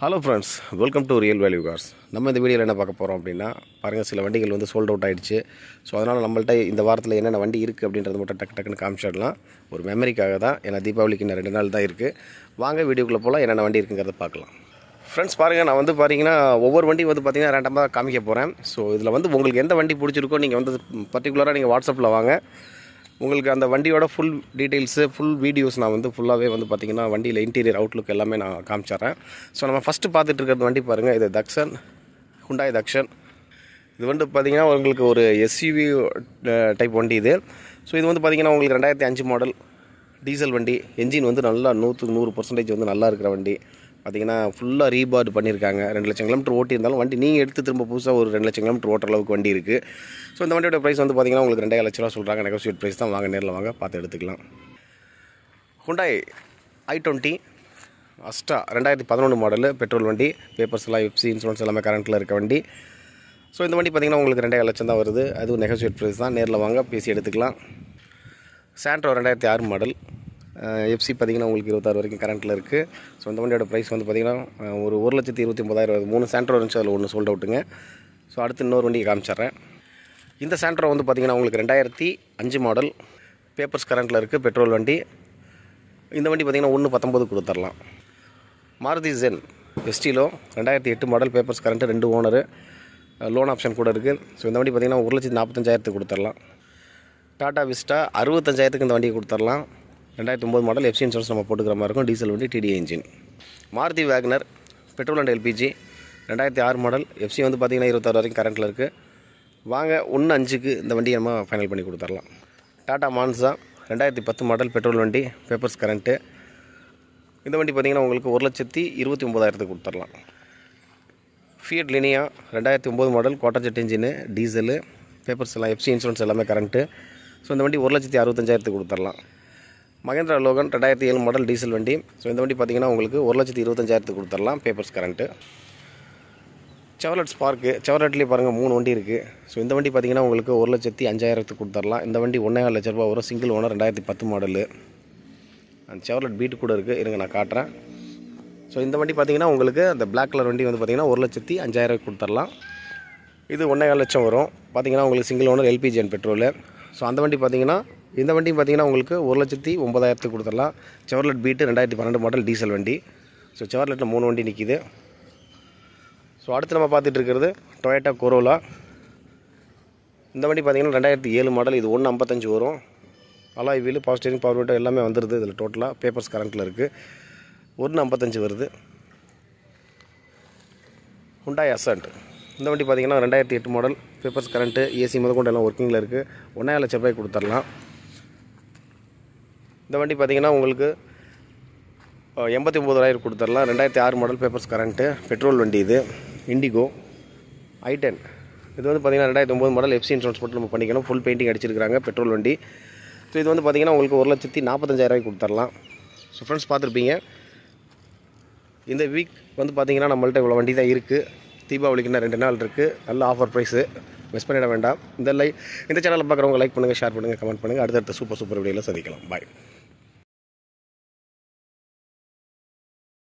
hello friends welcome to real value cars நம்ம இந்த வீடியோவில் என்ன பார்க்க போகிறோம் அப்படின்னா பாருங்கள் சில வண்டிகள் வந்து சோல்ட் அவுட் ஆயிடுச்சு ஸோ அதனால் நம்மள்ட்ட இந்த வாரத்தில் என்னென்ன வண்டி இருக்குது அப்படின்றது மட்டும் டக்கு டக்குன்னு காமிச்சிடலாம் ஒரு மெமரிக்காக தான் ஏன்னா தீபாவளிக்கு இன்னும் ரெண்டு நாள் தான் இருக்குது வாங்க வீடியோக்குள்ளே போகலாம் என்னென்ன வண்டி இருக்குங்கிறத பார்க்கலாம் ஃப்ரெண்ட்ஸ் பாருங்கள் நான் வந்து பார்த்தீங்கன்னா ஒவ்வொரு வண்டி வந்து பார்த்தீங்கன்னா ரேண்டமாக காமிக்க போகிறேன் ஸோ இதில் வந்து உங்களுக்கு எந்த வண்டி பிடிச்சிருக்கோ நீங்கள் வந்து பர்டிகுலராக நீங்கள் வாட்ஸ்அப்பில் வாங்க உங்களுக்கு அந்த வண்டியோட ஃபுல் டீட்டெயில்ஸு ஃபுல் வீடியோஸ் நான் வந்து ஃபுல்லாகவே வந்து பார்த்திங்கன்னா வண்டியில் இன்டீரியர் அவுட்லுக் எல்லாமே நான் காமிச்சிட்றேன் ஸோ நம்ம ஃபஸ்ட்டு பார்த்துட்டு இருக்கிறது வண்டி பாருங்கள் இது தக்ஷன் ஹுண்டாய் தக்ஷன் இது வந்து பார்த்திங்கன்னா உங்களுக்கு ஒரு எஸ்யூவி டைப் வண்டி இது ஸோ இது வந்து பார்த்திங்கன்னா உங்களுக்கு ரெண்டாயிரத்தி அஞ்சு மாடல் டீசல் வண்டி என்ஜின் வந்து நல்லா நூற்றுக்கு நூறு பர்சன்டேஜ் வந்து நல்லா இருக்கிற வண்டி பார்த்திங்கன்னா ஃபுல்லாக ரீபார்டு பண்ணியிருக்காங்க ரெண்டு லட்சம் கிலோமீட்டர் ஓட்டியிருந்தாலும் வண்டி நீங்கள் எடுத்து திரும்ப புதுசாக ஒரு ரெண்டு லட்சம் கிலோமீட்டர் ஓட்டுற அளவுக்கு வண்டி இருக்குது ஸோ இந்த வண்டியோட ப்ரைஸ் வந்து பார்த்திங்கன்னா உங்களுக்கு ரெண்டாயிரம் லட்ச ரூபா சொல்கிறாங்க நெகோசியேட் ப்ரைஸ் தான் வாங்க நேரில் வாங்க பார்த்து எடுத்துக்கலாம் ஹுண்டாய் ஐ டுவெண்ட்டி அஸ்டா ரெண்டாயிரத்தி பதினொன்று மாடலு பெட்ரோல் வண்டி பேப்பர்ஸ் எல்லாம் எஃப்சி இன்சூரன்ஸ் எல்லாமே கரண்ட்டில் இருக்க வண்டி ஸோ இந்த வண்டி பார்த்திங்கன்னா உங்களுக்கு ரெண்டாயிரம் லட்சம் தான் வருது அதுவும் நெகோசியேட் ப்ரைஸ் தான் நேரில் வாங்க பேசி எடுத்துக்கலாம் சாண்ட்ரோ ரெண்டாயிரத்தி ஆறு மாடல் எஃப்சி பார்த்திங்கன்னா உங்களுக்கு இருபத்தாறு வரைக்கும் கரண்ட்டில் இருக்குது ஸோ இந்த வண்டியோட ப்ரைஸ் வந்து பார்த்திங்கன்னா அஹ், ஒரு ஒரு லட்சத்தி இருபத்தி ஒம்பதாயிரம் வருது மூணு சாண்ட்ரோ இருந்துச்சு அதில் ஒன்று சோல்ட் அவுட்டுங்க ஸோ அடுத்து இன்னொரு வண்டியை காமிச்சிட்றேன் இந்த சாண்ட்ரோ வந்து பார்த்திங்கன்னா உங்களுக்கு ரெண்டாயிரத்தி அஞ்சு மாடல் பேப்பர்ஸ் கரண்ட்டில் இருக்குது பெட்ரோல் வண்டி இந்த வண்டி பார்த்திங்கன்னா ஒன்று பத்தொம்பது கொடுத்துர்லாம் மாருதி ஜென் எஸ்டிலோ ரெண்டாயிரத்தி எட்டு மாடல் பேப்பர்ஸ் கரண்ட்டு ரெண்டு ஓனரு லோன் ஆப்ஷன் கூட இருக்குது ஸோ இந்த வண்டி பார்த்திங்கன்னா ஒரு லட்சத்தி நாற்பத்தஞ்சாயிரத்துக்கு கொடுத்துர்லாம் டாடா விஸ்டா அறுபத்தஞ்சாயிரத்துக்கு இந்த வண்டியை கொடுத்துர்லாம் ரெண்டாயிரத்தி ஒம்பது மாடல் எஃப்சி இன்சூரன்ஸ் நம்ம போட்டுக்கிற மாதிரி இருக்கும் டீசல் வண்டி டிடி engine Maruti Wagon R petrol and LPG ரெண்டாயிரத்தி ஆறு மாடல் எஃப்சி வந்து பார்த்திங்கன்னா இருபத்தாறு வரைக்கும் கரண்ட்டில் இருக்குது வாங்க ஒன்று அஞ்சுக்கு இந்த வண்டியை நம்ம ஃபைனல் பண்ணி கொடுத்துர்லாம் டாடா மான்சா ரெண்டாயிரத்தி பத்து மாடல் பெட்ரோல் வண்டி பேப்பர்ஸ் கரண்ட்டு இந்த வண்டி பார்த்திங்கன்னா உங்களுக்கு ஒரு லட்சத்தி இருபத்தி ஒம்பதாயிரத்துக்கு கொடுத்துர்லாம் ஃபியட் லினியா ரெண்டாயிரத்தி ஒம்பது model quadrajet engine diesel papers எல்லாம் எஃப்சி இன்சூரன்ஸ் எல்லாமே கரண்ட்டு ஸோ இந்த வண்டி ஒரு லட்சத்தி அறுபத்தஞ்சாயிரத்துக்கு கொடுத்துர்லாம் மகேந்திரா லோகன் ரெண்டாயிரத்தி ஏழு மாடல் டீசல் வண்டி ஸோ இந்த வண்டி பார்த்திங்கன்னா உங்களுக்கு ஒரு லட்சத்தி இருபத்தஞ்சாயிரத்துக்கு கொடுத்துர்லாம் பேப்பர்ஸ் கரண்ட்டு செவலட் ஸ்பார்க்கு செவலட்லேயே பாருங்கள் மூணு வண்டி இருக்குது ஸோ இந்த வண்டி பார்த்திங்கன்னா உங்களுக்கு ஒரு லட்சத்தி அஞ்சாயிரத்துக்கு கொடுத்துர்லாம் இந்த வண்டி ஒன்றே லட்ச ரூபா வரும் சிங்கிள் ஓனர் ரெண்டாயிரத்தி பத்து மாடலு அந்த செவலட் பீட்டு கூட இருக்குது இருங்க நான் காட்டுறேன் ஸோ இந்த வண்டி பார்த்திங்கன்னா உங்களுக்கு அந்த Black கலர் வண்டி வந்து பார்த்திங்கன்னா ஒரு லட்சத்தி அஞ்சாயிரம் கொடுத்துர்லாம் இது ஒன்றே லட்சம் வரும் பார்த்திங்கன்னா உங்களுக்கு single owner LPG and petrol so அந்த வண்டி பார்த்திங்கன்னா இந்த வண்டி பார்த்திங்கன்னா உங்களுக்கு ஒரு லட்சத்தி ஒம்பதாயிரத்துக்கு கொடுத்துடலாம் செவர்லெட் பீட்டு ரெண்டாயிரத்தி பன்னெண்டு மாடல் டீசல் வண்டி ஸோ செவர்லெட்டில் மூணு வண்டி நிற்கிது ஸோ அடுத்து நம்ம பார்த்துட்டு இருக்கிறது டொயேட்டா கொரோலா இந்த வண்டி பார்த்திங்கன்னா ரெண்டாயிரத்தி ஏழு மாடல் இது ஒன்று ஐம்பத்தஞ்சு வரும் alloy wheel power steering power window எல்லாமே வந்துடுது இதில் டோட்டலாக பேப்பர்ஸ் கரண்ட்டில் இருக்குது ஒன்று ஐம்பத்தஞ்சு வருது ஹுண்டாய் அசன்ட் இந்த வண்டி பார்த்தீங்கன்னா ரெண்டாயிரத்தி எட்டு மாடல் பேப்பர்ஸ் கரண்ட்டு ஏசி முதற்கொண்டு எல்லாம் ஒர்க்கிங்கில் இருக்குது ஒன்றே லட்ச ரூபாய் கொடுத்துடலாம் இந்த வண்டி பார்த்தீங்கன்னா உங்களுக்கு அஹ், எண்பத்தி ஒம்பதாயிரம் கொடுத்துடலாம் ரெண்டாயிரத்தி ஆறு மாடல் பேப்பர்ஸ் கரண்ட்டு பெட்ரோல் வண்டி இது இண்டிகோ ஐ டென் இது வந்து பார்த்தீங்கன்னா ரெண்டாயிரத்தி ஒம்பது மாடல் எஃப்சி இன்சூரன்ஸ் போட்டு நம்ம பண்ணிக்கணும் ஃபுல் பெயிண்டிங் அடிச்சிருக்காங்க பெட்ரோல் வண்டி ஸோ இது வந்து பார்த்தீங்கன்னா உங்களுக்கு ஒரு லட்சத்தி நாற்பத்தஞ்சாயிரரூவாய்க்கு கொடுத்துடலாம் ஸோ ஃப்ரெண்ட்ஸ் பார்த்துருப்பீங்க இந்த வீக் வந்து பார்த்தீங்கன்னா நம்மள்ட்ட இவ்வளோ வண்டி தான் இருக்குது தீபாவளிக்கு இன்னும் ரெண்டு நாள் இருக்குது நல்ல ஆஃபர் ப்ரைஸு மிஸ் பண்ணிட வேண்டாம் இந்த லை இந்த சேனலில் பார்க்குறவங்க லைக் பண்ணுங்கள் ஷேர் பண்ணுங்கள் கமெண்ட் பண்ணுங்கள் அடுத்தடுத்த சூப்பர் சூப்பர் வீடியோவில் சந்திக்கலாம் பாய்